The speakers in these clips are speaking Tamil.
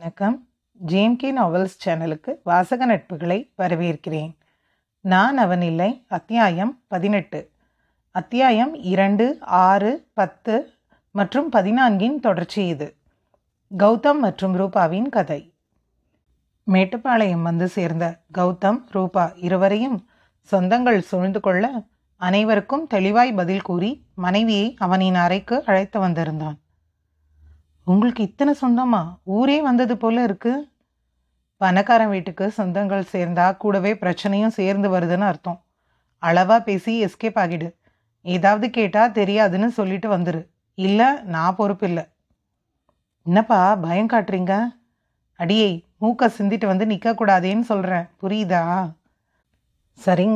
வணக்கம் ஜேம்கே நாவல்ஸ் சேனலுக்கு வாசக நட்புகளை வரவேற்கிறேன் நான் அவன் இல்லை அத்தியாயம் பதினெட்டு அத்தியாயம் இரண்டு ஆறு பத்து மற்றும் பதினான்கின் தொடர்ச்சி இது கௌதம் மற்றும் ரூபாவின் கதை மேட்டுப்பாளையம் வந்து சேர்ந்த கௌதம் ரூபா இருவரையும் சொந்தங்கள் சூழ்ந்து கொள்ள அனைவருக்கும் தெளிவாய் பதில் கூறி மனைவியை அவனின் அறைக்கு அழைத்து வந்திருந்தான் உங்களுக்கு இத்தனை சொந்தமா ஊரே வந்தது போல இருக்கு பணக்காரன் வீட்டுக்கு சொந்தங்கள் சேர்ந்தா கூடவே பிரச்சனையும் சேர்ந்து வருதுன்னு அர்த்தம் அளவா பேசி எஸ்கேப் ஆகிடு ஏதாவது கேட்டா தெரியாதுன்னு சொல்லிட்டு வந்துரு இல்லை நான் பொறுப்பு இல்லை என்னப்பா பயம் காட்டுறீங்க அடியே மூக்க சிந்திட்டு வந்து நிற்கக்கூடாதேன்னு சொல்கிறேன் புரியுதா சரிங்க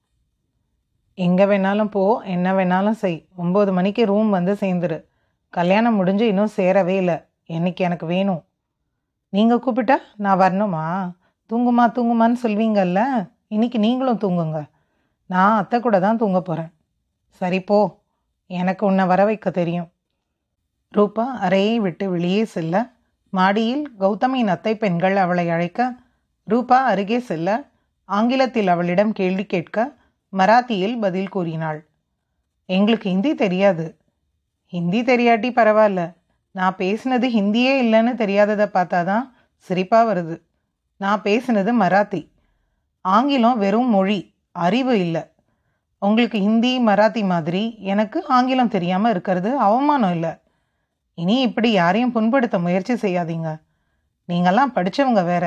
எங்கே வேணாலும் போ என்ன வேணாலும் செய் ஒம்பது மணிக்கு ரூம் வந்து சேர்ந்துரு கல்யாணம் முடிஞ்சு இன்னும் சேரவே இல்லை என்னைக்கு எனக்கு வேணும் நீங்கள் கூப்பிட்டா நான் வரணுமா தூங்குமா தூங்குமான்னு சொல்வீங்கல்ல இன்னைக்கு நீங்களும் தூங்குங்க நான் அத்தை கூட தான் தூங்க போகிறேன் சரி போ எனக்கு உன்னை வர வைக்க தெரியும் ரூபா அறையை விட்டு வெளியே செல்ல மாடியில் கௌதமியின் அத்தை பெண்கள் அவளை அழைக்க ரூபா அருகே செல்ல ஆங்கிலத்தில் அவளிடம் கேள்வி கேட்க மராத்தியில் பதில் கூறினாள் எங்களுக்கு ஹிந்தி தெரியாது ஹிந்தி தெரியாட்டி பரவாயில்ல நான் பேசினது ஹிந்தியே இல்லைன்னு தெரியாததை பார்த்தாதான் சிரிப்பாக வருது நான் பேசினது மராத்தி ஆங்கிலம் வெறும் மொழி அறிவு இல்லை உங்களுக்கு ஹிந்தி மராத்தி மாதிரி எனக்கு ஆங்கிலம் தெரியாமல் இருக்கிறது அவமானம் இல்லை இனி இப்படி யாரையும் புண்படுத்த முயற்சி செய்யாதீங்க நீங்கள்லாம் படித்தவங்க வேற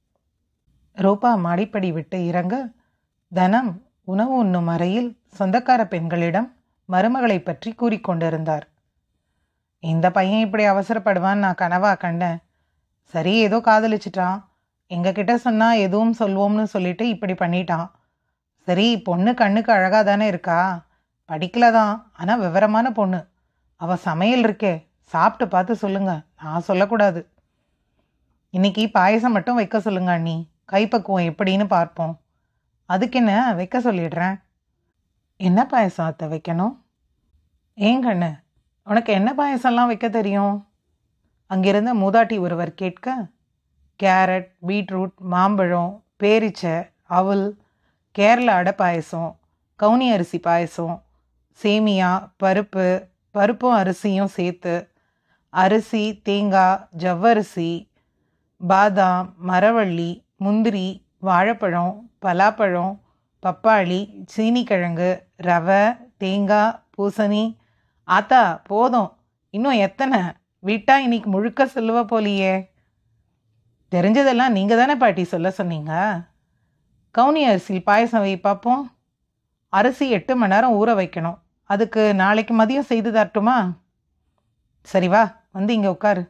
ரூபா மாடிப்படி விட்டு இறங்க தனம் உணவு உண்ணும் அறையில் சொந்தக்கார பெண்களிடம் மருமகளை பற்றி கூறிக்கொண்டிருந்தார் இந்த பையன் இப்படி அவசரப்படுவான்னு நான் கனவா கண்டேன் சரி ஏதோ காதலிச்சிட்டான் எங்ககிட்ட சொன்னால் எதுவும் சொல்வோம்னு சொல்லிட்டு இப்படி பண்ணிட்டான் சரி பொண்ணு கண்ணுக்கு அழகாக தானே இருக்கா படிக்கல தான் ஆனால் விவரமான பொண்ணு அவள் சமையல் இருக்கே சாப்பிட்டு பார்த்து சொல்லுங்க நான் சொல்லக்கூடாது இன்னைக்கு பாயசம் மட்டும் வைக்க சொல்லுங்க அண்ணி கைப்பக்குவம் எப்படின்னு பார்ப்போம் அதுக்கு என்ன வைக்க சொல்லிடுறேன் என்ன பாயசம் அத்தை வைக்கணும் ஏன் கண்ணு உனக்கு என்ன பாயசம்லாம் வைக்க தெரியும் அங்கிருந்த மூதாட்டி ஒருவர் கேட்க கேரட் பீட்ரூட் மாம்பழம் பேரிச்சை அவல் கேரள அடை பாயசம் கவுனி அரிசி பாயசம் சேமியா பருப்பு பருப்பும் அரிசியும் சேர்த்து அரிசி தேங்காய் ஜவ்வரிசி பாதாம் மரவள்ளி முந்திரி வாழைப்பழம் பலாப்பழம் பப்பாளி சீனிக்கிழங்கு ரவை தேங்காய் பூசணி ஆத்தா போதும் இன்னும் எத்தனை விட்டா இன்னைக்கு முழுக்க சொல்லுவ போலியே தெரிஞ்சதெல்லாம் நீங்கள் தானே பாட்டி சொல்ல சொன்னீங்க கவுனி அரிசியில் பாயசம் வை பார்ப்போம் அரிசி எட்டு மணி நேரம் ஊற வைக்கணும் அதுக்கு நாளைக்கு மதியம் செய்து தரட்டுமா சரி வா வந்து இங்கே உட்காரு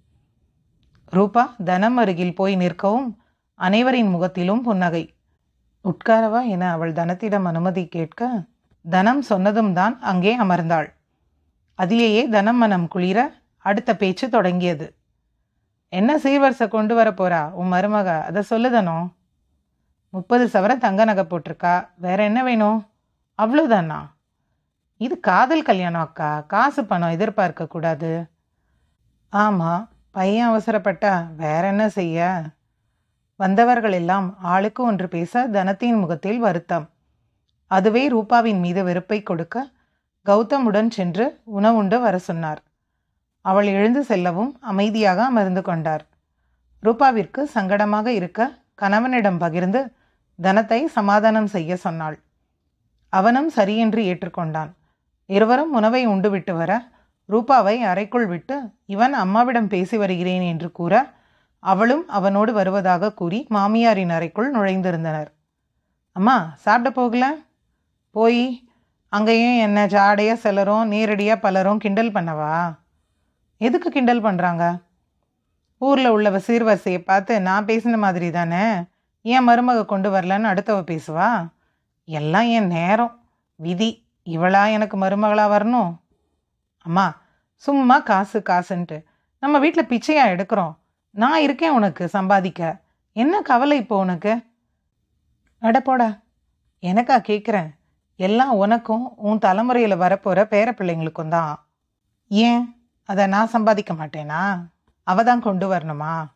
ரூபா தனம் அருகில் போய் நிற்கவும் அனைவரின் முகத்திலும் புன்னகை உட்காரவா என அவள் தனத்திடம் அனுமதி கேட்க தனம் சொன்னதும் தான் அங்கே அமர்ந்தாள் அதிலேயே தனம் மனம் குளிர அடுத்த பேச்சு தொடங்கியது என்ன சீர்வரிசை கொண்டு வர போறா உன் மருமக அதை சொல்லுதனோ முப்பது சவரம் தங்க நகை போட்டிருக்கா வேற என்ன வேணும் அவ்வளோதானா இது காதல் கல்யாணம் அக்கா காசு பணம் எதிர்பார்க்க கூடாது ஆமாம் பையன் அவசரப்பட்டா வேற என்ன செய்ய வந்தவர்கள் எல்லாம் ஆளுக்கு ஒன்று பேச தனத்தின் முகத்தில் வருத்தம் அதுவே ரூபாவின் மீது வெறுப்பை கொடுக்க கௌதமுடன் சென்று உணவுண்டு வர சொன்னார் அவள் எழுந்து செல்லவும் அமைதியாக அமர்ந்து கொண்டார் ரூபாவிற்கு சங்கடமாக இருக்க கணவனிடம் பகிர்ந்து தனத்தை சமாதானம் செய்ய சொன்னாள் அவனும் சரியென்று ஏற்றுக்கொண்டான் இருவரும் உணவை உண்டுவிட்டு வர ரூபாவை அறைக்குள் விட்டு இவன் அம்மாவிடம் பேசி வருகிறேன் என்று கூற அவளும் அவனோடு வருவதாக கூறி மாமியாரின் அறைக்குள் நுழைந்திருந்தனர் அம்மா சாப்பிட போகல போய் அங்கேயும் என்ன ஜாடையாக சிலரும் நேரடியாக பலரும் கிண்டல் பண்ணவா எதுக்கு கிண்டல் பண்ணுறாங்க ஊரில் உள்ளவ சீர்வரிசையை பார்த்து நான் பேசின மாதிரி தானே ஏன் மருமக கொண்டு வரலன்னு அடுத்தவ பேசுவா எல்லாம் என் நேரம் விதி இவளா எனக்கு மருமகளாக வரணும் அம்மா சும்மா காசு காசுன்ட்டு நம்ம வீட்டில் பிச்சையா எடுக்கிறோம் நான் இருக்கேன் உனக்கு சம்பாதிக்க என்ன கவலை இப்போ உனக்கு அடப்போடா எனக்கா கேட்குறேன் எல்லாம் உனக்கும் உன் தலைமுறையில் வரப்போகிற பேர பிள்ளைங்களுக்கும் தான் ஏன் அதை நான் சம்பாதிக்க மாட்டேனா அவ தான் கொண்டு வரணுமா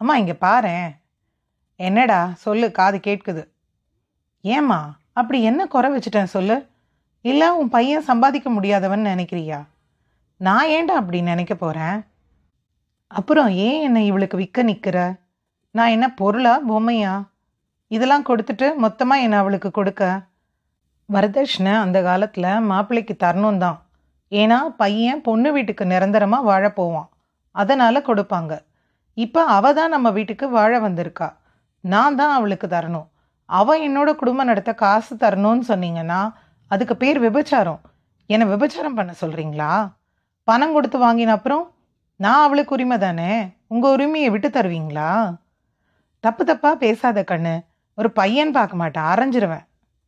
அம்மா இங்கே பாரேன் என்னடா சொல்லு காது கேட்குது ஏம்மா அப்படி என்ன குறை வச்சுட்டேன் சொல்லு இல்லை உன் பையன் சம்பாதிக்க முடியாதவன் நினைக்கிறியா நான் ஏன்டா அப்படி நினைக்க போகிறேன் அப்புறம் ஏன் என்னை இவளுக்கு விற்க நிற்கிற நான் என்ன பொருளா பொம்மையா இதெல்லாம் கொடுத்துட்டு மொத்தமாக என்ன அவளுக்கு கொடுக்க வரதட்சணை அந்த காலத்தில் மாப்பிள்ளைக்கு தரணும் தான் ஏன்னா பையன் பொண்ணு வீட்டுக்கு நிரந்தரமாக வாழ போவான் அதனால் கொடுப்பாங்க இப்போ அவ தான் நம்ம வீட்டுக்கு வாழ வந்திருக்கா நான் தான் அவளுக்கு தரணும் அவ என்னோட குடும்பம் நடத்த காசு தரணும்னு சொன்னீங்கன்னா அதுக்கு பேர் விபச்சாரம் என்னை விபச்சாரம் பண்ண சொல்கிறீங்களா பணம் கொடுத்து வாங்கின அப்புறம் நான் அவளுக்கு உரிமை தானே உங்கள் உரிமையை விட்டு தருவீங்களா தப்பு தப்பாக பேசாத கண்ணு ஒரு பையன் பார்க்க மாட்டேன் அரைஞ்சிருவேன்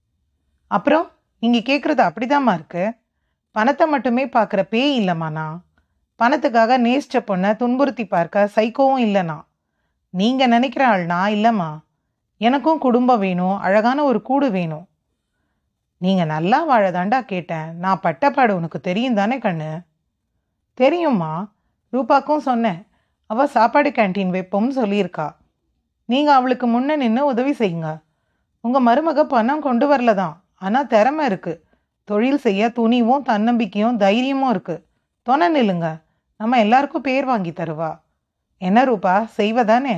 அப்புறம் நீங்கள் கேட்குறது அப்படிதாம்மா இருக்கு பணத்தை மட்டுமே பார்க்குற பேய் இல்லைம்மா நான் பணத்துக்காக நேசிச்ச பொண்ணை துன்புறுத்தி பார்க்க சைக்கோவும் இல்லைண்ணா நீங்கள் நினைக்கிற ஆள் நான் இல்லைம்மா எனக்கும் குடும்பம் வேணும் அழகான ஒரு கூடு வேணும் நீங்கள் நல்லா வாழதாண்டா கேட்டேன் நான் பட்டப்பாடு உனக்கு தெரியும் தானே கண்ணு தெரியும்மா ரூபாக்கும் சொன்னேன் அவள் சாப்பாடு கேண்டீன் வைப்போம்னு சொல்லியிருக்கா நீங்கள் அவளுக்கு முன்ன நின்று உதவி செய்யுங்க உங்கள் மருமக பணம் கொண்டு வரல தான் ஆனால் திறமை இருக்குது தொழில் செய்ய துணிவும் தன்னம்பிக்கையும் தைரியமும் இருக்குது துணை நில்லுங்க நம்ம எல்லாருக்கும் பேர் வாங்கி தருவா என்ன ரூபா செய்வதானே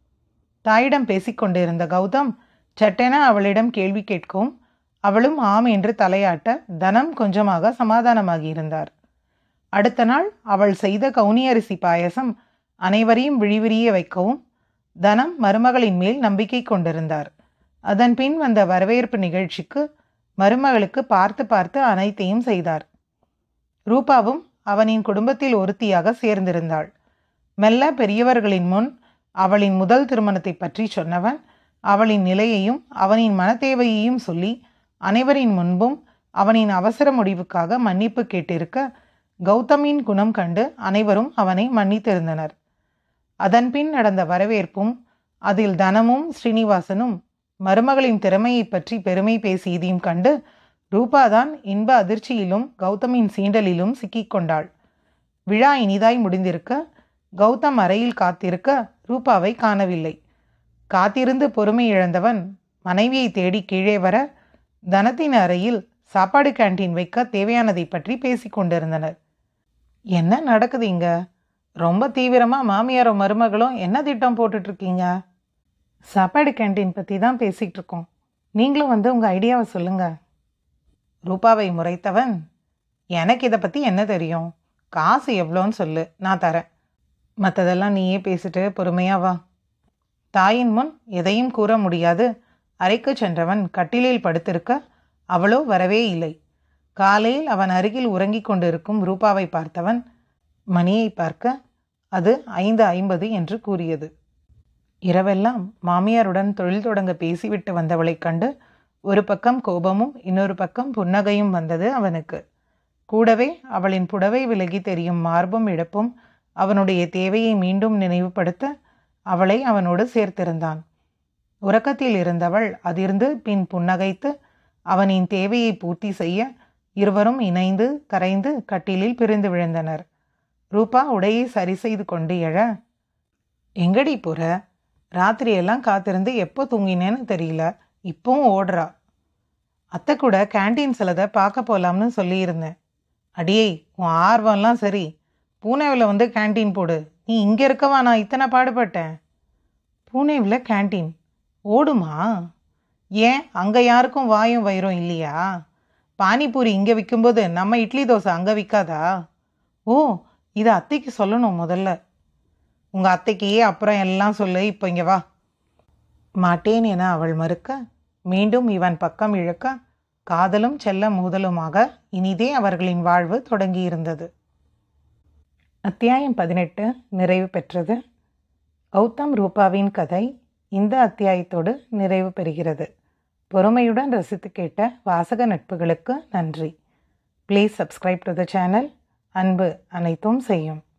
தாயிடம் பேசிக்கொண்டிருந்த கௌதம் சட்டென அவளிடம் கேள்வி கேட்கவும் அவளும் ஆம் என்று தலையாட்ட தனம் கொஞ்சமாக சமாதானமாகி இருந்தார் அடுத்த நாள் அவள் செய்த கவுனியரிசி பாயசம் அனைவரையும் விழிவிரிய வைக்கவும் தனம் மருமகளின் மேல் நம்பிக்கை கொண்டிருந்தார் அதன் பின் வந்த வரவேற்பு நிகழ்ச்சிக்கு மருமகளுக்கு பார்த்து பார்த்து அனைத்தையும் செய்தார் ரூபாவும் அவனின் குடும்பத்தில் ஒருத்தியாக சேர்ந்திருந்தாள் மெல்ல பெரியவர்களின் முன் அவளின் முதல் திருமணத்தை பற்றி சொன்னவன் அவளின் நிலையையும் அவனின் மனத்தேவையையும் சொல்லி அனைவரின் முன்பும் அவனின் அவசர முடிவுக்காக மன்னிப்பு கேட்டிருக்க கௌதமின் குணம் கண்டு அனைவரும் அவனை மன்னித்திருந்தனர் அதன்பின் நடந்த வரவேற்பும் அதில் தனமும் ஸ்ரீனிவாசனும் மருமகளின் திறமையை பற்றி பெருமை பேசியதையும் கண்டு ரூபாதான் இன்ப அதிர்ச்சியிலும் கௌதமின் சீண்டலிலும் சிக்கிக்கொண்டாள் விழா இனிதாய் முடிந்திருக்க கௌதம் அறையில் காத்திருக்க ரூபாவை காணவில்லை காத்திருந்து பொறுமை இழந்தவன் மனைவியை தேடி கீழே வர தனத்தின் அறையில் சாப்பாடு கேண்டீன் வைக்க தேவையானதை பற்றி பேசிக் கொண்டிருந்தனர் என்ன நடக்குது இங்க ரொம்ப தீவிரமாக மாமியாரும் மருமகளும் என்ன திட்டம் போட்டுட்ருக்கீங்க சாப்பாடு கேண்டீன் பற்றி தான் பேசிகிட்டு இருக்கோம் நீங்களும் வந்து உங்கள் ஐடியாவை சொல்லுங்க ரூபாவை முறைத்தவன் எனக்கு இதை பற்றி என்ன தெரியும் காசு எவ்வளோன்னு சொல்லு நான் தரேன் மற்றதெல்லாம் நீயே பேசிட்டு பொறுமையா வா தாயின் முன் எதையும் கூற முடியாது அறைக்கு சென்றவன் கட்டிலில் படுத்திருக்க அவளோ வரவே இல்லை காலையில் அவன் அருகில் உறங்கிக் கொண்டிருக்கும் ரூபாவை பார்த்தவன் மணியை பார்க்க அது ஐந்து ஐம்பது என்று கூறியது இரவெல்லாம் மாமியாருடன் தொழில் தொடங்க பேசிவிட்டு வந்தவளைக் கண்டு ஒரு பக்கம் கோபமும் இன்னொரு பக்கம் புன்னகையும் வந்தது அவனுக்கு கூடவே அவளின் புடவை விலகி தெரியும் மார்பும் இழப்பும் அவனுடைய தேவையை மீண்டும் நினைவுபடுத்த அவளை அவனோடு சேர்த்திருந்தான் உறக்கத்தில் இருந்தவள் அதிர்ந்து பின் புன்னகைத்து அவனின் தேவையை பூர்த்தி செய்ய இருவரும் இணைந்து கரைந்து கட்டிலில் பிரிந்து விழுந்தனர் ரூபா உடையை சரி செய்து கொண்டு எழ எங்கடி போற ராத்திரியெல்லாம் காத்திருந்து எப்போ தூங்கினேன்னு தெரியல இப்பவும் ஓடுறா அத்தை கூட கேண்டீன் சிலதை பார்க்க போகலாம்னு சொல்லியிருந்தேன் அடியே உன் ஆர்வம்லாம் சரி பூனேவில் வந்து கேண்டீன் போடு நீ இங்கே இருக்கவா நான் இத்தனை பாடுபட்டேன் பூனேவில் கேண்டீன் ஓடுமா ஏன் அங்கே யாருக்கும் வாயும் வயிறும் இல்லையா பானிபூரி இங்கே விற்கும்போது நம்ம இட்லி தோசை அங்கே விற்காதா ஓ இதை அத்தைக்கு சொல்லணும் முதல்ல உங்கள் அத்தைக்கு அப்புறம் எல்லாம் சொல்லு இப்போ இங்கே வா மாட்டேன் என அவள் மறுக்க மீண்டும் இவன் பக்கம் இழுக்க காதலும் செல்ல மூதலுமாக இனிதே அவர்களின் வாழ்வு தொடங்கியிருந்தது அத்தியாயம் பதினெட்டு நிறைவு பெற்றது கௌதம் ரூபாவின் கதை இந்த அத்தியாயத்தோடு நிறைவு பெறுகிறது பொறுமையுடன் ரசித்து கேட்ட வாசக நட்புகளுக்கு நன்றி please subscribe to the channel அன்பு அனைத்தும் செய்யும்